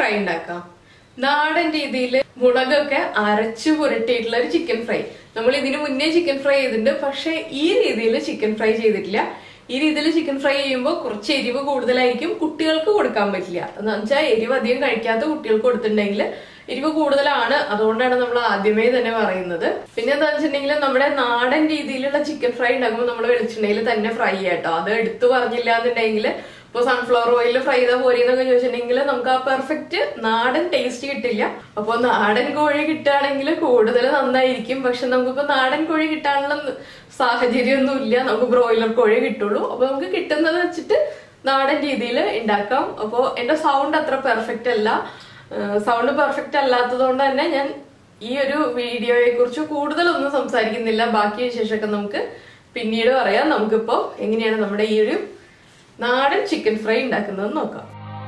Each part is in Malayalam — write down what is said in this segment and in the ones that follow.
ഫ്രൈ ഉണ്ടാക്കാം നാടൻ രീതിയിൽ മുളകൊക്കെ അരച്ചു പുരട്ടിയിട്ടുള്ള ഒരു ചിക്കൻ ഫ്രൈ നമ്മൾ ഇതിന് മുന്നേ ചിക്കൻ ഫ്രൈ ചെയ്തിട്ടുണ്ട് പക്ഷെ ഈ രീതിയിൽ ചിക്കൻ ഫ്രൈ ചെയ്തിട്ടില്ല ഈ രീതിയിൽ ചിക്കൻ ഫ്രൈ ചെയ്യുമ്പോൾ കുറച്ച് എരിവ് കൂടുതലായിരിക്കും കുട്ടികൾക്ക് കൊടുക്കാൻ പറ്റില്ല എന്ന് വെച്ചാൽ എരിവ് അധികം കഴിക്കാത്ത കുട്ടികൾക്ക് കൊടുത്തിട്ടുണ്ടെങ്കിൽ എരിവ് കൂടുതലാണ് അതുകൊണ്ടാണ് നമ്മൾ ആദ്യമേ തന്നെ പറയുന്നത് പിന്നെ എന്താ വെച്ചിട്ടുണ്ടെങ്കിൽ നമ്മുടെ നാടൻ രീതിയിലുള്ള ചിക്കൻ ഫ്രൈ ഉണ്ടാക്കുമ്പോൾ നമ്മൾ വെളിച്ചെണ്ണയിൽ തന്നെ ഫ്രൈ ചെയ്യാട്ടോ അത് എടുത്തു പറഞ്ഞില്ല എന്നുണ്ടെങ്കിൽ ഇപ്പൊ സൺഫ്ലവർ ഓയിലിൽ ഫ്രൈ ചെയ്താൽ പോരെന്നൊക്കെ ചോദിച്ചിട്ടുണ്ടെങ്കിൽ നമുക്ക് ആ പെർഫെക്റ്റ് നാടൻ ടേസ്റ്റ് കിട്ടില്ല അപ്പൊ നാടൻ കോഴി കിട്ടുകയാണെങ്കിൽ കൂടുതൽ നന്നായിരിക്കും പക്ഷെ നമുക്കിപ്പോ നാടൻ കോഴി കിട്ടാനുള്ള സാഹചര്യമൊന്നും ഇല്ല നമുക്ക് ബ്രോയിലർ കോഴി കിട്ടുള്ളൂ അപ്പൊ നമുക്ക് കിട്ടുന്നത് വെച്ചിട്ട് നാടൻ രീതിയിൽ ഉണ്ടാക്കാം അപ്പോൾ എന്റെ സൗണ്ട് അത്ര പെർഫെക്റ്റ് അല്ല സൗണ്ട് പെർഫെക്റ്റ് അല്ലാത്തത് കൊണ്ട് തന്നെ ഞാൻ ഈ ഒരു വീഡിയോയെ കുറിച്ച് കൂടുതലൊന്നും സംസാരിക്കുന്നില്ല ബാക്കി വിശേഷമൊക്കെ നമുക്ക് പിന്നീട് പറയാം നമുക്കിപ്പോ എങ്ങനെയാണ് നമ്മുടെ ഈ ഒരു നാടൻ ചിക്കൻ ഫ്രൈ ഉണ്ടാക്കുന്നത് നോക്കാം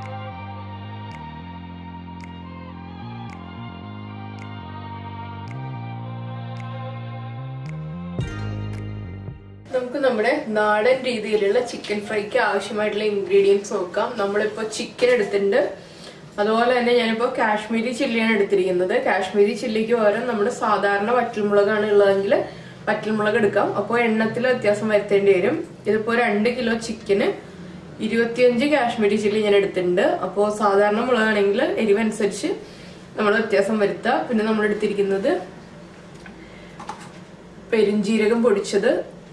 നമുക്ക് നമ്മുടെ നാടൻ രീതിയിലുള്ള ചിക്കൻ ഫ്രൈക്ക് ആവശ്യമായിട്ടുള്ള ഇൻഗ്രീഡിയൻസ് നോക്കാം നമ്മളിപ്പോ ചിക്കൻ എടുത്തിട്ടുണ്ട് അതുപോലെ തന്നെ ഞാനിപ്പോ കാശ്മീരി ചില്ലിയാണ് എടുത്തിരിക്കുന്നത് കാശ്മീരി ചില്ലിക്ക് പകരം നമ്മുടെ സാധാരണ വറ്റൽമുളകാണ് ഉള്ളതെങ്കിൽ വറ്റൽമുളക് എടുക്കാം അപ്പോൾ എണ്ണത്തിൽ വ്യത്യാസം വരുത്തേണ്ടി വരും ഇതിപ്പോ രണ്ട് കിലോ ചിക്കന് ഇരുപത്തിയഞ്ച് കാശ്മീരി ചില്ലി ഞാൻ എടുത്തിട്ടുണ്ട് അപ്പോൾ സാധാരണ മുളകാണെങ്കിൽ എരിവനുസരിച്ച് നമ്മൾ വ്യത്യാസം വരുത്തുക പിന്നെ നമ്മൾ എടുത്തിരിക്കുന്നത് പെരിഞ്ജീരകം പൊടിച്ചത്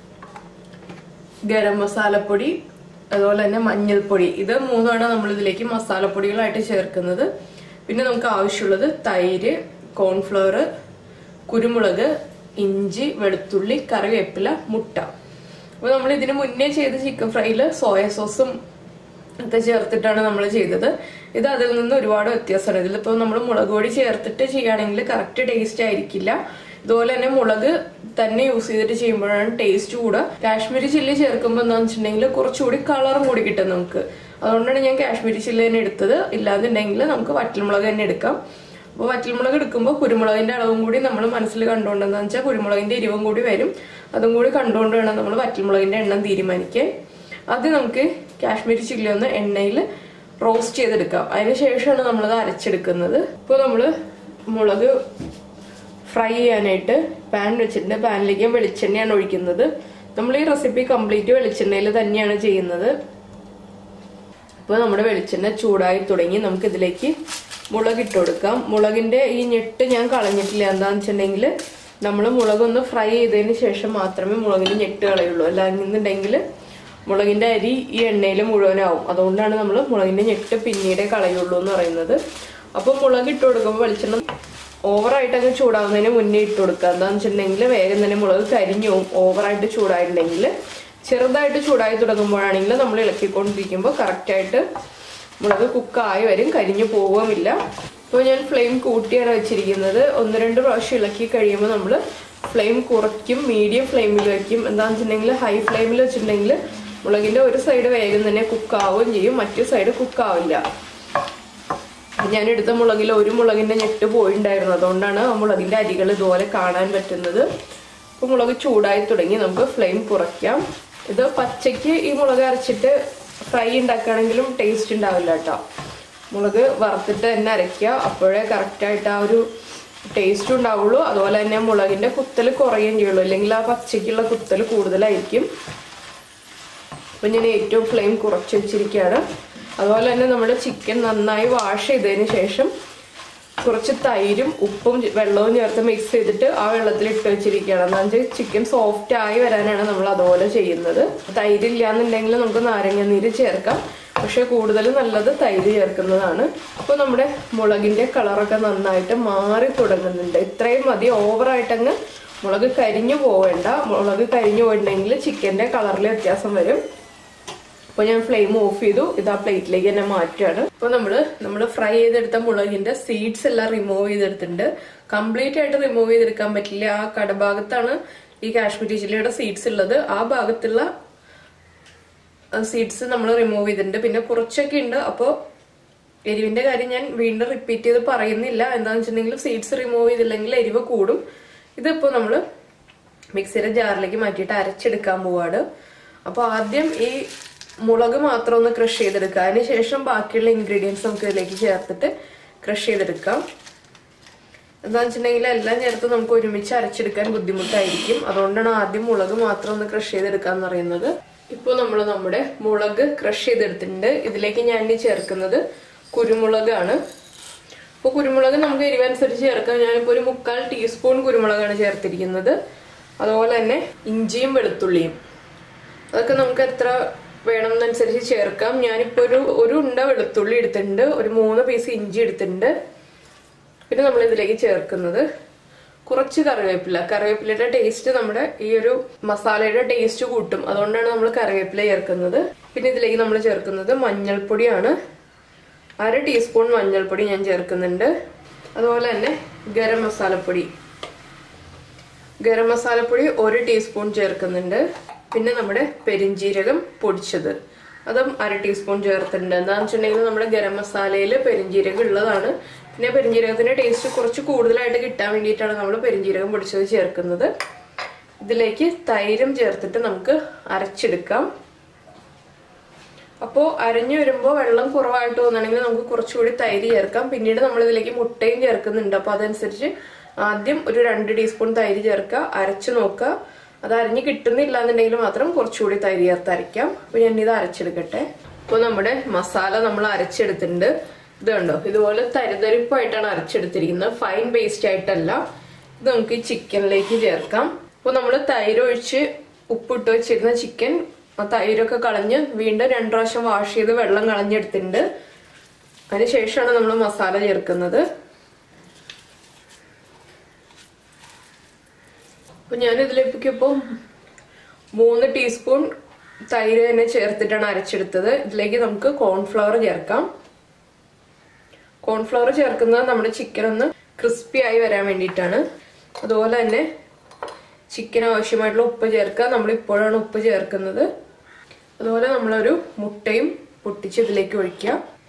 ഗരം മസാലപ്പൊടി അതുപോലെ തന്നെ മഞ്ഞൾപ്പൊടി ഇത് മൂന്നാണ് നമ്മൾ ഇതിലേക്ക് മസാലപ്പൊടികളായിട്ട് ചേർക്കുന്നത് പിന്നെ നമുക്ക് ആവശ്യമുള്ളത് തൈര് കോൺഫ്ലവർ കുരുമുളക് ഇഞ്ചി വെളുത്തുള്ളി കറിവേപ്പില മുട്ട അപ്പൊ നമ്മൾ ഇതിന് മുന്നേ ചെയ്ത ചിക്കൻ ഫ്രൈയില് സോയ സോസും ഒക്കെ ചേർത്തിട്ടാണ് നമ്മൾ ചെയ്തത് ഇത് അതിൽ നിന്ന് ഒരുപാട് വ്യത്യാസമാണ് ഇതിലിപ്പോ നമ്മൾ മുളക് പൊടി ചേർത്തിട്ട് ചെയ്യുകയാണെങ്കിൽ കറക്റ്റ് ടേസ്റ്റ് ആയിരിക്കില്ല ഇതുപോലെ തന്നെ മുളക് തന്നെ യൂസ് ചെയ്തിട്ട് ചെയ്യുമ്പോഴാണ് ടേസ്റ്റ് കൂടുക കാശ്മീരി ചില്ലി ചേർക്കുമ്പോൾ എന്താണെന്ന് വെച്ചിട്ടുണ്ടെങ്കിൽ കുറച്ചുകൂടി കളറും കൂടി കിട്ടും നമുക്ക് അതുകൊണ്ടാണ് ഞാൻ കാശ്മീരി ചില്ലി തന്നെ എടുത്തത് ഇല്ലാന്നുണ്ടെങ്കിൽ നമുക്ക് വറ്റൽമുളക് തന്നെ എടുക്കാം അപ്പോൾ വറ്റൽമുളക് എടുക്കുമ്പോൾ കുരുമുളകിന്റെ അളവും കൂടി നമ്മൾ മനസ്സിൽ കണ്ടുകൊണ്ടെന്ന് വെച്ചാൽ കുരുമുളകിന്റെ എരിവും കൂടി വരും അതും കൂടി കണ്ടുകൊണ്ട് വേണം നമ്മൾ വറ്റൽമുളകിന്റെ എണ്ണം തീരുമാനിക്കാൻ അത് നമുക്ക് കാശ്മീരി ചില്ലി ഒന്ന് എണ്ണയിൽ റോസ്റ്റ് ചെയ്തെടുക്കാം അതിന് ശേഷമാണ് നമ്മളത് അരച്ചെടുക്കുന്നത് ഇപ്പോൾ നമ്മൾ മുളക് ഫ്രൈ ചെയ്യാനായിട്ട് പാൻ വെച്ചിട്ടുണ്ട് പാനിലേക്ക് വെളിച്ചെണ്ണയാണ് ഒഴിക്കുന്നത് നമ്മൾ ഈ റെസിപ്പി കംപ്ലീറ്റ് വെളിച്ചെണ്ണയിൽ തന്നെയാണ് ചെയ്യുന്നത് ഇപ്പോൾ നമ്മുടെ വെളിച്ചെണ്ണ ചൂടായി തുടങ്ങി നമുക്ക് ഇതിലേക്ക് മുളക് ഇട്ട് കൊടുക്കാം മുളകിന്റെ ഈ ഞെട്ട് ഞാൻ കളഞ്ഞിട്ടില്ല എന്താന്ന് വെച്ചിട്ടുണ്ടെങ്കിൽ നമ്മൾ മുളകൊന്ന് ഫ്രൈ ചെയ്തതിന് ശേഷം മാത്രമേ മുളകിന് ഞെട്ട് കളയുള്ളൂ അല്ലാന്നുണ്ടെങ്കിൽ മുളകിന്റെ അരി ഈ എണ്ണയിൽ മുഴുവനാവും അതുകൊണ്ടാണ് നമ്മൾ മുളകിന്റെ ഞെട്ട് പിന്നീടേ കളയുള്ളൂ എന്ന് പറയുന്നത് അപ്പോൾ മുളക് ഇട്ട് കൊടുക്കുമ്പോൾ വെളിച്ചെണ്ണ ഓവറായിട്ട് അങ്ങ് ചൂടാവുന്നതിന് മുന്നേ ഇട്ട് കൊടുക്കുക എന്താണെന്ന് വെച്ചിട്ടുണ്ടെങ്കിൽ വേഗം തന്നെ മുളക് കരിഞ്ഞു പോകും ഓവറായിട്ട് ചൂടായിട്ടുണ്ടെങ്കിൽ ചെറുതായിട്ട് ചൂടായി തുടങ്ങുമ്പോഴാണെങ്കിൽ നമ്മൾ ഇളക്കിക്കൊണ്ടിരിക്കുമ്പോൾ കറക്റ്റായിട്ട് മുളക് കുക്കായി വരും കരിഞ്ഞു പോവുകയുമില്ല ഇപ്പോൾ ഞാൻ ഫ്ലെയിം കൂട്ടിയാണ് വെച്ചിരിക്കുന്നത് ഒന്ന് രണ്ട് പ്രാവശ്യം ഇളക്കി കഴിയുമ്പോൾ നമ്മൾ ഫ്ലെയിം കുറയ്ക്കും മീഡിയം ഫ്ലെയിമിൽ വെക്കും എന്താണെന്ന് വെച്ചിട്ടുണ്ടെങ്കിൽ ഹൈ ഫ്ലെയിമിൽ വെച്ചിട്ടുണ്ടെങ്കിൽ മുളകിൻ്റെ ഒരു സൈഡ് വേഗം തന്നെ കുക്കാവുകയും ചെയ്യും മറ്റു സൈഡ് കുക്കാവില്ല ഞാൻ എടുത്ത മുളകിൽ ഒരു മുളകിന്റെ ഞെട്ട് പോയിണ്ടായിരുന്നു അതുകൊണ്ടാണ് ആ മുളകിന്റെ അരികൾ ഇതുപോലെ കാണാൻ പറ്റുന്നത് അപ്പോൾ മുളക് ചൂടായി തുടങ്ങി നമുക്ക് ഫ്ലെയിം കുറയ്ക്കാം ഇത് പച്ചയ്ക്ക് ഈ മുളക് അരച്ചിട്ട് ഫ്രൈ ഉണ്ടാക്കുകയാണെങ്കിലും ടേസ്റ്റ് ഉണ്ടാവില്ല കേട്ടോ മുളക് വറുത്തിട്ട് തന്നെ അരയ്ക്കുക അപ്പോഴേ കറക്റ്റായിട്ട് ആ ഒരു ടേസ്റ്റ് ഉണ്ടാവുള്ളൂ അതുപോലെ തന്നെ മുളകിന്റെ കുത്തൽ കുറയുകയും ചെയ്യുള്ളൂ അല്ലെങ്കിൽ ആ പച്ചയ്ക്കുള്ള കുത്തൽ കൂടുതലായിരിക്കും അപ്പം ഞാൻ ഏറ്റവും ഫ്ലെയിം കുറച്ച് വെച്ചിരിക്കുകയാണ് അതുപോലെ തന്നെ നമ്മുടെ ചിക്കൻ നന്നായി വാഷ് ചെയ്തതിന് ശേഷം കുറച്ച് തൈരും ഉപ്പും വെള്ളവും ചേർത്ത് മിക്സ് ചെയ്തിട്ട് ആ വെള്ളത്തിൽ ഇട്ട് വെച്ചിരിക്കുകയാണ് എന്താണെന്ന് വെച്ചാൽ ചിക്കൻ സോഫ്റ്റ് ആയി വരാനാണ് നമ്മൾ അതുപോലെ ചെയ്യുന്നത് തൈര് ഇല്ലാന്നുണ്ടെങ്കിൽ നമുക്ക് നാരങ്ങ നീര് ചേർക്കാം പക്ഷെ കൂടുതൽ നല്ലത് തൈര് ചേർക്കുന്നതാണ് അപ്പോൾ നമ്മുടെ മുളകിന്റെ കളറൊക്കെ നന്നായിട്ട് മാറി തുടങ്ങുന്നുണ്ട് ഇത്രയും മതി ഓവറായിട്ടങ്ങ് മുളക് കരിഞ്ഞു പോവേണ്ട മുളക് കരിഞ്ഞു പോയിട്ടുണ്ടെങ്കിൽ ചിക്കന്റെ കളറിൽ വ്യത്യാസം വരും അപ്പോൾ ഞാൻ ഫ്ലെയിം ഓഫ് ചെയ്തു ഇത് ആ പ്ലേറ്റിലേക്ക് തന്നെ മാറ്റുകയാണ് അപ്പോൾ നമ്മൾ നമ്മൾ ഫ്രൈ ചെയ്തെടുത്ത മുളകിന്റെ സീഡ്സ് എല്ലാം റിമൂവ് ചെയ്തെടുത്തിട്ടുണ്ട് കംപ്ലീറ്റ് ആയിട്ട് റിമൂവ് ചെയ്തെടുക്കാൻ പറ്റില്ല ആ കടഭാഗത്താണ് ഈ കാശ്മീരി ചില്ലിയുടെ സീഡ്സ് ഉള്ളത് ആ ഭാഗത്തുള്ള സീഡ്സ് നമ്മൾ റിമൂവ് ചെയ്തിട്ടുണ്ട് പിന്നെ കുറച്ചൊക്കെ ഉണ്ട് അപ്പോൾ എരിവിന്റെ കാര്യം ഞാൻ വീണ്ടും റിപ്പീറ്റ് ചെയ്ത് പറയുന്നില്ല എന്താണെന്ന് വെച്ചിട്ടുണ്ടെങ്കിൽ സീഡ്സ് റിമൂവ് ചെയ്തില്ലെങ്കിൽ എരിവ് കൂടും ഇതിപ്പോൾ നമ്മൾ മിക്സിയുടെ ജാറിലേക്ക് മാറ്റിയിട്ട് അരച്ചെടുക്കാൻ പോവാണ് അപ്പോൾ ആദ്യം ഈ മുളക് മാത്രം ഒന്ന് ക്രഷ് ചെയ്തെടുക്കുക അതിനുശേഷം ബാക്കിയുള്ള ഇൻഗ്രീഡിയൻസ് നമുക്ക് ഇതിലേക്ക് ചേർത്തിട്ട് ക്രഷ് ചെയ്തെടുക്കാം എന്താണെന്ന് വെച്ചിട്ടുണ്ടെങ്കിൽ എല്ലാം ചേർത്ത് നമുക്ക് ഒരുമിച്ച് അരച്ചെടുക്കാൻ ബുദ്ധിമുട്ടായിരിക്കും അതുകൊണ്ടാണ് ആദ്യം മുളക് മാത്രം ഒന്ന് ക്രഷ് ചെയ്തെടുക്കാന്ന് പറയുന്നത് ഇപ്പോൾ നമ്മൾ നമ്മുടെ മുളക് ക്രഷ് ചെയ്തെടുത്തിട്ടുണ്ട് ഇതിലേക്ക് ഞാൻ ഇനി ചേർക്കുന്നത് കുരുമുളകാണ് അപ്പോൾ കുരുമുളക് നമുക്ക് എരിവനുസരിച്ച് ചേർക്കാം ഞാനിപ്പോൾ ഒരു മുക്കാൽ ടീസ്പൂൺ കുരുമുളകാണ് ചേർത്തിരിക്കുന്നത് അതുപോലെ തന്നെ ഇഞ്ചിയും വെളുത്തുള്ളിയും അതൊക്കെ നമുക്ക് എത്ര വേണമെന്നനുസരിച്ച് ചേർക്കാം ഞാനിപ്പോൾ ഒരു ഒരു ഉണ്ട വെളുത്തുള്ളി എടുത്തിട്ടുണ്ട് ഒരു മൂന്ന് പീസ് ഇഞ്ചി എടുത്തിട്ടുണ്ട് പിന്നെ നമ്മൾ ഇതിലേക്ക് ചേർക്കുന്നത് കുറച്ച് കറിവേപ്പില കറിവേപ്പിലയുടെ ടേസ്റ്റ് നമ്മുടെ ഈ ഒരു മസാലയുടെ ടേസ്റ്റ് കൂട്ടും അതുകൊണ്ടാണ് നമ്മൾ കറിവേപ്പില ചേർക്കുന്നത് പിന്നെ ഇതിലേക്ക് നമ്മൾ ചേർക്കുന്നത് മഞ്ഞൾപ്പൊടിയാണ് അര ടീസ്പൂൺ മഞ്ഞൾപ്പൊടി ഞാൻ ചേർക്കുന്നുണ്ട് അതുപോലെ തന്നെ ഗരം മസാലപ്പൊടി ഗരം മസാലപ്പൊടി ഒരു ടീസ്പൂൺ ചേർക്കുന്നുണ്ട് പിന്നെ നമ്മുടെ പെരിഞ്ജീരകം പൊടിച്ചത് അതും അര ടീസ്പൂൺ ചേർത്തിട്ടുണ്ട് എന്താണെന്ന് വെച്ചിട്ടുണ്ടെങ്കിൽ നമ്മുടെ ഗരം മസാലയിൽ പെരിഞ്ജീരകം ഉള്ളതാണ് പിന്നെ പെരിഞ്ജീരകത്തിന്റെ ടേസ്റ്റ് കുറച്ച് കൂടുതലായിട്ട് കിട്ടാൻ വേണ്ടിയിട്ടാണ് നമ്മൾ പെരിഞ്ജീരകം പൊടിച്ചത് ചേർക്കുന്നത് ഇതിലേക്ക് തൈരും ചേർത്തിട്ട് നമുക്ക് അരച്ചെടുക്കാം അപ്പോൾ അരഞ്ഞു വരുമ്പോൾ വെള്ളം കുറവായിട്ട് തോന്നണമെങ്കിൽ നമുക്ക് കുറച്ചുകൂടി തൈര് ചേർക്കാം പിന്നീട് നമ്മൾ ഇതിലേക്ക് മുട്ടയും ചേർക്കുന്നുണ്ട് അപ്പോൾ അതനുസരിച്ച് ആദ്യം ഒരു രണ്ട് ടീസ്പൂൺ തൈര് ചേർക്കുക അരച്ചു നോക്കുക അത് അരഞ്ഞ് കിട്ടുന്നില്ല എന്നുണ്ടെങ്കിൽ മാത്രം കുറച്ചുകൂടി തൈര് ചേർത്ത് അരയ്ക്കാം അപ്പോൾ ഞാൻ ഇത് അരച്ചെടുക്കട്ടെ അപ്പോൾ നമ്മുടെ മസാല നമ്മൾ അരച്ചെടുത്തിട്ടുണ്ട് ഇത് കണ്ടോ ഇതുപോലെ തരിതരിപ്പായിട്ടാണ് അരച്ചെടുത്തിരിക്കുന്നത് ഫൈൻ പേസ്റ്റ് ആയിട്ടല്ല ഇത് നമുക്ക് ഈ ചിക്കനിലേക്ക് ചേർക്കാം അപ്പോൾ നമ്മൾ തൈര് ഒഴിച്ച് ഉപ്പിട്ട് വെച്ചിരുന്ന ചിക്കൻ ആ തൈരൊക്കെ കളഞ്ഞ് വീണ്ടും രണ്ടു പ്രാവശ്യം വാഷ് ചെയ്ത് വെള്ളം കളഞ്ഞെടുത്തിട്ടുണ്ട് അതിനുശേഷമാണ് നമ്മൾ മസാല ചേർക്കുന്നത് അപ്പൊ ഞാൻ ഇതിലേക്ക് ഇപ്പോൾ മൂന്ന് ടീസ്പൂൺ തൈര് തന്നെ ചേർത്തിട്ടാണ് അരച്ചെടുത്തത് ഇതിലേക്ക് നമുക്ക് കോൺഫ്ലവർ ചേർക്കാം കോൺഫ്ലവർ ചേർക്കുന്നത് നമ്മുടെ ചിക്കൻ ഒന്ന് ക്രിസ്പി ആയി വരാൻ വേണ്ടിയിട്ടാണ് അതുപോലെ തന്നെ ചിക്കൻ ആവശ്യമായിട്ടുള്ള ഉപ്പ് ചേർക്കുക നമ്മൾ ഇപ്പോഴാണ് ഉപ്പ് ചേർക്കുന്നത് അതുപോലെ നമ്മളൊരു മുട്ടയും പൊട്ടിച്ച് ഇതിലേക്ക് ഒഴിക്കുക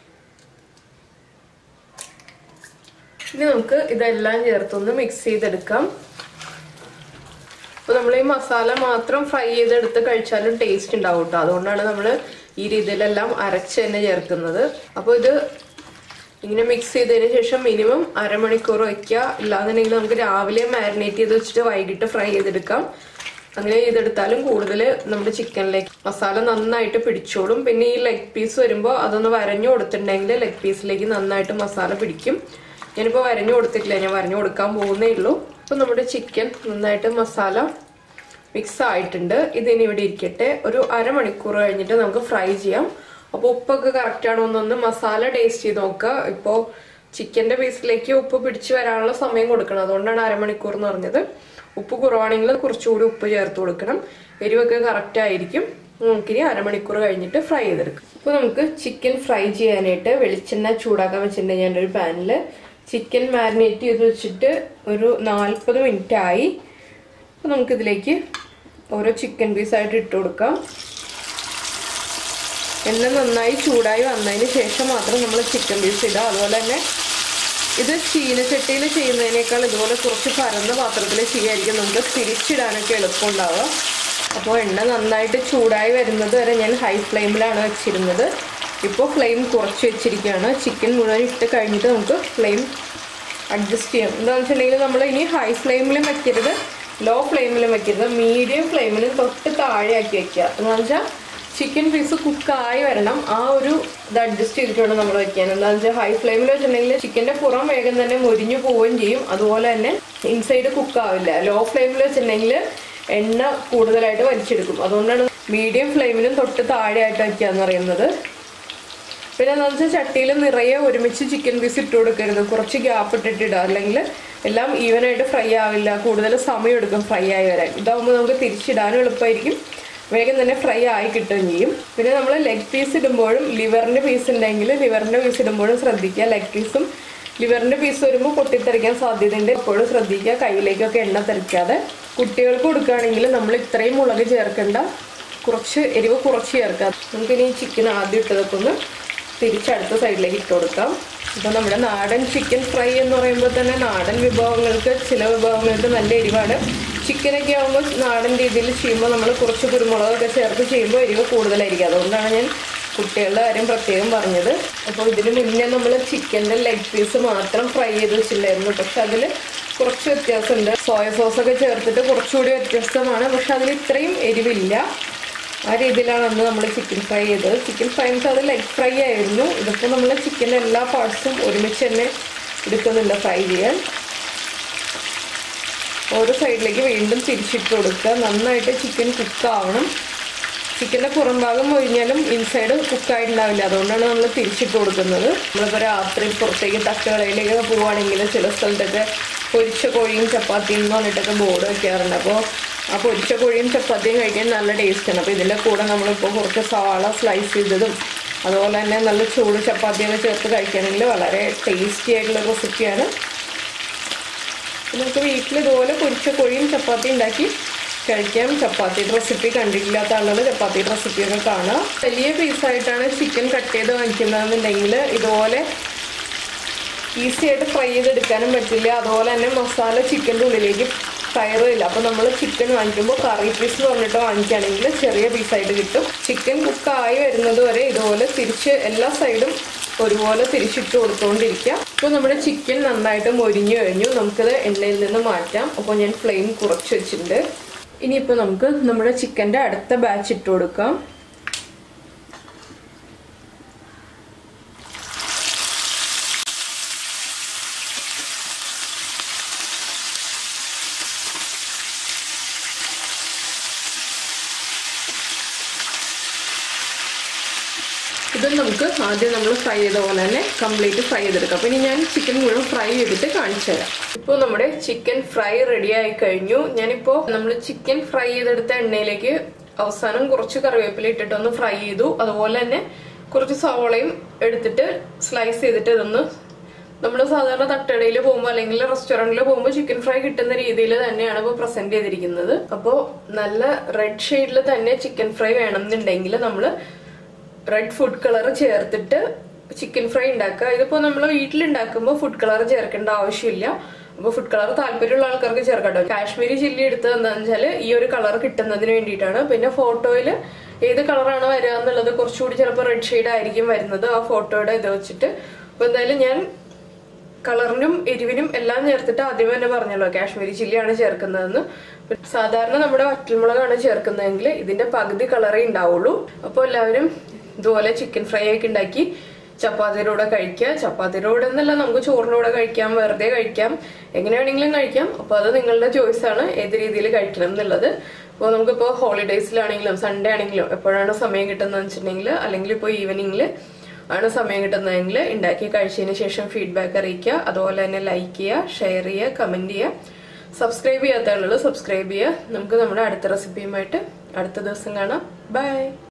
ഇനി നമുക്ക് ഇതെല്ലാം ചേർത്തൊന്ന് മിക്സ് ചെയ്തെടുക്കാം അപ്പോൾ നമ്മൾ ഈ മസാല മാത്രം ഫ്രൈ ചെയ്തെടുത്ത് കഴിച്ചാലും ടേസ്റ്റ് ഉണ്ടാവും കേട്ടോ അതുകൊണ്ടാണ് നമ്മൾ ഈ രീതിയിലെല്ലാം അരച്ച് തന്നെ ചേർക്കുന്നത് അപ്പോൾ ഇത് ഇങ്ങനെ മിക്സ് ചെയ്തതിന് ശേഷം മിനിമം അരമണിക്കൂർ വയ്ക്കുക ഇല്ലാന്നുണ്ടെങ്കിൽ നമുക്ക് രാവിലെ മാരിനേറ്റ് ചെയ്ത് വെച്ചിട്ട് വൈകിട്ട് ഫ്രൈ ചെയ്തെടുക്കാം അങ്ങനെ ചെയ്തെടുത്താലും കൂടുതൽ നമ്മുടെ ചിക്കനിലേക്ക് മസാല നന്നായിട്ട് പിടിച്ചോളും പിന്നെ ഈ ലെഗ് പീസ് വരുമ്പോൾ അതൊന്ന് വരഞ്ഞു കൊടുത്തിട്ടുണ്ടെങ്കിൽ ലെഗ് പീസിലേക്ക് നന്നായിട്ട് മസാല പിടിക്കും ഞാനിപ്പോൾ വരഞ്ഞു കൊടുത്തിട്ടില്ല ഞാൻ വരഞ്ഞു കൊടുക്കാൻ പോകുന്നേ ഉള്ളൂ അപ്പോൾ നമ്മുടെ ചിക്കൻ നന്നായിട്ട് മസാല മിക്സ് ആയിട്ടുണ്ട് ഇതിനി ഇവിടെ ഇരിക്കട്ടെ ഒരു അരമണിക്കൂർ കഴിഞ്ഞിട്ട് നമുക്ക് ഫ്രൈ ചെയ്യാം അപ്പോൾ ഉപ്പൊക്കെ കറക്റ്റ് ആണോ എന്നൊന്ന് മസാല ടേസ്റ്റ് ചെയ്ത് നോക്കുക ഇപ്പോൾ ചിക്കന്റെ പീസിലേക്ക് ഉപ്പ് പിടിച്ച് വരാനുള്ള സമയം കൊടുക്കണം അതുകൊണ്ടാണ് അരമണിക്കൂർ എന്ന് പറഞ്ഞത് ഉപ്പ് കുറവാണെങ്കിൽ കുറച്ചുകൂടി ഉപ്പ് ചേർത്ത് കൊടുക്കണം എരിവൊക്കെ കറക്റ്റ് ആയിരിക്കും നമുക്കിനി അരമണിക്കൂർ കഴിഞ്ഞിട്ട് ഫ്രൈ ചെയ്തെടുക്കാം അപ്പോൾ നമുക്ക് ചിക്കൻ ഫ്രൈ ചെയ്യാനായിട്ട് വെളിച്ചെണ്ണ ചൂടാക്കാൻ വെച്ചിട്ടുണ്ട് ഞാൻ ഒരു പാനിൽ ചിക്കൻ മാരിനേറ്റ് ചെയ്ത് വെച്ചിട്ട് ഒരു നാൽപ്പത് മിനിറ്റ് ആയി അപ്പോൾ നമുക്കിതിലേക്ക് ഓരോ ചിക്കൻ പീസായിട്ട് ഇട്ട് കൊടുക്കാം എണ്ണ നന്നായി ചൂടായി വന്നതിന് ശേഷം മാത്രം നമ്മൾ ചിക്കൻ പീസ് ഇടുക അതുപോലെ തന്നെ ഇത് ചീനച്ചട്ടിയിൽ ചെയ്യുന്നതിനേക്കാൾ ഇതുപോലെ കുറച്ച് പരന്ന പാത്രത്തിൽ ചെയ്യായിരിക്കും നമുക്ക് തിരിച്ചിടാനൊക്കെ എളുപ്പമുണ്ടാവുക അപ്പോൾ എണ്ണ നന്നായിട്ട് ചൂടായി വരുന്നത് വരെ ഞാൻ ഹൈ ഫ്ലെയിമിലാണ് വെച്ചിരുന്നത് ഇപ്പോൾ ഫ്ലെയിം കുറച്ച് വെച്ചിരിക്കുകയാണ് ചിക്കൻ മുഴുവൻ ഇട്ട് കഴിഞ്ഞിട്ട് നമുക്ക് ഫ്ലെയിം അഡ്ജസ്റ്റ് ചെയ്യാം എന്താണെന്ന് വെച്ചിട്ടുണ്ടെങ്കിൽ നമ്മൾ ഇനി ഹൈ ഫ്ലെയിമിലും വെക്കരുത് ലോ ഫ്ലെയിമിലും വെക്കരുത് മീഡിയം ഫ്ലെയിമിൽ തൊട്ട് താഴെയാക്കി വെക്കുക എന്ന് വെച്ചാൽ ചിക്കൻ പീസ് കുക്കായി വരണം ആ ഒരു ഇത് അഡ്ജസ്റ്റ് ചെയ്തിട്ട് വേണം നമ്മൾ വെക്കാൻ എന്താണെന്ന് വെച്ചാൽ ഹൈ ഫ്ലെയിമിൽ വെച്ചിട്ടുണ്ടെങ്കിൽ ചിക്കൻ്റെ പുറം വേഗം തന്നെ മുരിഞ്ഞു പോവുകയും ചെയ്യും അതുപോലെ തന്നെ ഇൻസൈഡ് കുക്കാവില്ല ലോ ഫ്ലെയിമിൽ വെച്ചിട്ടുണ്ടെങ്കിൽ എണ്ണ കൂടുതലായിട്ട് വലിച്ചെടുക്കും അതുകൊണ്ടാണ് മീഡിയം ഫ്ലെയിമിലും തൊട്ട് താഴെയായിട്ട് വയ്ക്കുക എന്ന് പറയുന്നത് പിന്നെ എന്താണെന്ന് വെച്ചാൽ ചട്ടിയിൽ നിറയെ ഒരുമിച്ച് ചിക്കൻ പീസ് ഇട്ട് കൊടുക്കരുത് കുറച്ച് ഗ്യാപ്പ് ഇട്ടിട്ട് ഇടുക അല്ലെങ്കിൽ എല്ലാം ഈവനായിട്ട് ഫ്രൈ ആവില്ല കൂടുതൽ സമയം എടുക്കും ഫ്രൈ ആയി വരാൻ ഇതാകുമ്പോൾ നമുക്ക് തിരിച്ചിടാനും എളുപ്പമായിരിക്കും വേഗം തന്നെ ഫ്രൈ ആയി കിട്ടുകയും ചെയ്യും പിന്നെ നമ്മൾ ലെഗ് പീസ് ഇടുമ്പോഴും ലിവറിൻ്റെ പീസ് ഉണ്ടെങ്കിൽ ലിവറിൻ്റെ പീസ് ഇടുമ്പോഴും ശ്രദ്ധിക്കുക ലെഗ് പീസും ലിവറിൻ്റെ പീസ് വരുമ്പോൾ പൊട്ടിത്തെറിക്കാൻ സാധ്യതയുണ്ട് എപ്പോഴും ശ്രദ്ധിക്കുക കയ്യിലേക്കൊക്കെ എണ്ണ തെറിക്കാതെ കുട്ടികൾക്ക് കൊടുക്കുകയാണെങ്കിൽ നമ്മൾ ഇത്രയും മുളക് ചേർക്കേണ്ട കുറച്ച് എരിവ് കുറച്ച് ചേർക്കാം നമുക്കിനി ഈ ചിക്കൻ ആദ്യം ഇട്ടതൊക്കെ ഒന്ന് തിരിച്ച് അടുത്ത സൈഡിലേക്ക് ഇട്ട് കൊടുക്കാം ഇപ്പം നമ്മുടെ നാടൻ ചിക്കൻ ഫ്രൈ എന്ന് പറയുമ്പോൾ തന്നെ നാടൻ വിഭവങ്ങൾക്ക് ചില വിഭവങ്ങൾക്ക് നല്ല എരിവാണ് ചിക്കനൊക്കെ ആകുമ്പോൾ നാടൻ രീതിയിൽ ചെയ്യുമ്പോൾ നമ്മൾ കുറച്ച് കുരുമുളകൊക്കെ ചേർത്ത് ചെയ്യുമ്പോൾ എരിവ് കൂടുതലായിരിക്കും അതുകൊണ്ടാണ് ഞാൻ കുട്ടികളുടെ കാര്യം പ്രത്യേകം പറഞ്ഞത് അപ്പോൾ ഇതിന് മുന്നേ നമ്മൾ ചിക്കൻ്റെ ലെഗ് പീസ് മാത്രം ഫ്രൈ ചെയ്ത് വെച്ചിട്ടുണ്ടായിരുന്നു പക്ഷെ അതിൽ കുറച്ച് വ്യത്യാസമുണ്ട് സോയ സോസൊക്കെ ചേർത്തിട്ട് കുറച്ചുകൂടി വ്യത്യസ്തമാണ് പക്ഷെ അതിൽ ഇത്രയും എരിവില്ല ആ രീതിയിലാണ് അന്ന് നമ്മൾ ചിക്കൻ ഫ്രൈ ചെയ്തത് ചിക്കൻ ഫ്രൈ എന്ന് വെച്ചാൽ അത് ലെഗ് ഫ്രൈ ആയിരുന്നു ഇതിപ്പോൾ നമ്മൾ ചിക്കൻ്റെ എല്ലാ പാർട്സും ഒരുമിച്ച് തന്നെ എടുക്കുന്നുണ്ട് ഫ്രൈ ചെയ്യാൻ ഓരോ സൈഡിലേക്ക് വീണ്ടും തിരിച്ചിട്ട് കൊടുക്കുക നന്നായിട്ട് ചിക്കൻ കുക്ക് ആവണം ചിക്കൻ്റെ പുറം ഭാഗം ഒഴിഞ്ഞാലും ഇൻസൈഡ് കുക്കായിട്ടുണ്ടാവില്ല അതുകൊണ്ടാണ് നമ്മൾ തിരിച്ചിട്ട് കൊടുക്കുന്നത് നമ്മളിപ്പോൾ രാത്രി പുറത്തേക്ക് തട്ടുകടയിലേക്ക് പോവുകയാണെങ്കിൽ ചില സ്ഥലത്തൊക്കെ പൊരിച്ച കോഴിയും ചപ്പാത്തിയും എന്ന് പറഞ്ഞിട്ടൊക്കെ ബോർഡ് വെക്കാറുണ്ട് അപ്പോൾ ആ പൊരിച്ച കോഴിയും ചപ്പാത്തിയും കഴിക്കാൻ നല്ല ടേസ്റ്റാണ് അപ്പോൾ ഇതിൻ്റെ കൂടെ നമ്മളിപ്പോൾ കുറച്ച് സവാള സ്ലൈസ് ചെയ്തതും അതുപോലെ തന്നെ നല്ല ചൂട് ചപ്പാത്തിയൊക്കെ ചേർത്ത് കഴിക്കുകയാണെങ്കിൽ വളരെ ടേസ്റ്റി ആയിട്ടുള്ള റെസിപ്പിയാണ് നമുക്ക് വീട്ടിൽ ഇതുപോലെ പൊരിച്ച കോഴിയും ചപ്പാത്തി ഉണ്ടാക്കി കഴിക്കാം ചപ്പാത്തിയുടെ റെസിപ്പി കണ്ടിട്ടില്ലാത്ത ആളുകൾ ചപ്പാത്തിയുടെ റെസിപ്പിയൊക്കെ കാണാം വലിയ പീസായിട്ടാണ് ചിക്കൻ കട്ട് ചെയ്ത് വാങ്ങിക്കുന്നതെന്നുണ്ടെങ്കിൽ ഇതുപോലെ ഈസി ആയിട്ട് ഫ്രൈ ചെയ്തെടുക്കാനും പറ്റില്ല അതുപോലെ തന്നെ മസാല ചിക്കൻ്റെ ഉള്ളിലേക്ക് കയറില്ല അപ്പോൾ നമ്മൾ ചിക്കൻ വാങ്ങിക്കുമ്പോൾ കറി പീസ് എന്ന് പറഞ്ഞിട്ട് വാങ്ങിക്കുകയാണെങ്കിൽ ചെറിയ പീസായിട്ട് കിട്ടും ചിക്കൻ കുക്കായി വരുന്നത് വരെ ഇതുപോലെ തിരിച്ച് എല്ലാ സൈഡും ഒരുപോലെ തിരിച്ചിട്ട് കൊടുത്തുകൊണ്ടിരിക്കുക അപ്പോൾ നമ്മുടെ ചിക്കൻ നന്നായിട്ട് മൊരിഞ്ഞു കഴിഞ്ഞു നമുക്കത് എണ്ണയിൽ നിന്ന് മാറ്റാം അപ്പോൾ ഞാൻ ഫ്ലെയിം കുറച്ച് വെച്ചിട്ടുണ്ട് ഇനിയിപ്പോൾ നമുക്ക് നമ്മുടെ ചിക്കൻ്റെ അടുത്ത ബാച്ച് ഇട്ട് കൊടുക്കാം ഇത് നമുക്ക് ആദ്യം നമ്മൾ ഫ്രൈ ചെയ്ത പോലെ തന്നെ കംപ്ലീറ്റ് ഫ്രൈ ചെയ്തെടുക്കാം അപ്പോൾ ഇനി ഞാൻ ചിക്കൻ മുഴുവൻ ഫ്രൈ ചെയ്തിട്ട് കാണിച്ചു തരാം ഇപ്പോൾ നമ്മുടെ ചിക്കൻ ഫ്രൈ റെഡി ആയി കഴിഞ്ഞു ഞാനിപ്പോൾ നമ്മൾ ചിക്കൻ ഫ്രൈ ചെയ്തെടുത്ത എണ്ണയിലേക്ക് അവസാനം കുറച്ച് കറിവേപ്പില ഇട്ടിട്ടൊന്ന് ഫ്രൈ ചെയ്തു അതുപോലെ തന്നെ കുറച്ച് സവോളയും എടുത്തിട്ട് സ്ലൈസ് ചെയ്തിട്ട് ഇതൊന്ന് നമ്മൾ സാധാരണ തട്ടടയിൽ പോകുമ്പോൾ അല്ലെങ്കിൽ റെസ്റ്റോറൻറ്റിൽ പോകുമ്പോൾ ചിക്കൻ ഫ്രൈ കിട്ടുന്ന രീതിയിൽ തന്നെയാണ് ഇപ്പോൾ പ്രസന്റ് ചെയ്തിരിക്കുന്നത് അപ്പോൾ നല്ല റെഡ് ഷെയ്ഡിൽ തന്നെ ചിക്കൻ ഫ്രൈ വേണമെന്നുണ്ടെങ്കിൽ നമ്മൾ റെഡ് ഫുഡ് കളർ ചേർത്തിട്ട് ചിക്കൻ ഫ്രൈ ഉണ്ടാക്കുക ഇതിപ്പോൾ നമ്മൾ വീട്ടിലുണ്ടാക്കുമ്പോൾ ഫുഡ് കളർ ചേർക്കേണ്ട ആവശ്യമില്ല അപ്പോൾ ഫുഡ് കളർ താല്പര്യമുള്ള ആൾക്കാർക്ക് ചേർക്കട്ടോ കാശ്മീരി ചില്ലി എടുത്തത് എന്താണെന്ന് വെച്ചാൽ ഈ ഒരു കളർ കിട്ടുന്നതിന് വേണ്ടിയിട്ടാണ് പിന്നെ ഫോട്ടോയിൽ ഏത് കളറാണ് വരിക എന്നുള്ളത് കുറച്ചുകൂടി ചിലപ്പോൾ റെഡ് ഷെയ്ഡ് ആയിരിക്കും വരുന്നത് ആ ഫോട്ടോയുടെ ഇത് വെച്ചിട്ട് അപ്പോൾ എന്തായാലും ഞാൻ കളറിനും എരിവിനും എല്ലാം ചേർത്തിട്ട് ആദ്യം തന്നെ പറഞ്ഞല്ലോ കാശ്മീരി ചില്ലിയാണ് ചേർക്കുന്നതെന്ന് സാധാരണ നമ്മുടെ വറ്റൽമുളകാണ് ചേർക്കുന്നതെങ്കിൽ ഇതിന്റെ പകുതി കളറേ ഉണ്ടാവുള്ളൂ അപ്പോൾ എല്ലാവരും ഇതുപോലെ ചിക്കൻ ഫ്രൈ ഒക്കെ ഉണ്ടാക്കി ചപ്പാത്തിയുടെ കൂടെ കഴിക്കുക ചപ്പാത്തിയുടെ കൂടെ എന്നല്ല നമുക്ക് ചോറിന്റെ കൂടെ കഴിക്കാം വെറുതെ കഴിക്കാം എങ്ങനെ വേണമെങ്കിലും കഴിക്കാം അപ്പോൾ അത് നിങ്ങളുടെ ചോയ്സ് ആണ് ഏത് രീതിയിൽ കഴിക്കണം എന്നുള്ളത് അപ്പോൾ നമുക്കിപ്പോൾ ഹോളിഡേയ്സിലാണെങ്കിലും സൺഡേ ആണെങ്കിലും എപ്പോഴാണ് സമയം കിട്ടുന്നതെന്ന് വെച്ചിട്ടുണ്ടെങ്കിൽ അല്ലെങ്കിൽ ഇപ്പോൾ ഈവനിങ്ങിൽ ആണ് സമയം കിട്ടുന്നതെങ്കിൽ ഉണ്ടാക്കി കഴിച്ചതിന് ശേഷം ഫീഡ്ബാക്ക് അറിയിക്കുക അതുപോലെ തന്നെ ലൈക്ക് ചെയ്യുക ഷെയർ ചെയ്യുക കമന്റ് ചെയ്യുക സബ്സ്ക്രൈബ് ചെയ്യാത്ത ആളുകൾ സബ്സ്ക്രൈബ് ചെയ്യുക നമുക്ക് നമ്മുടെ അടുത്ത റെസിപ്പിയുമായിട്ട് അടുത്ത ദിവസം കാണാം ബൈ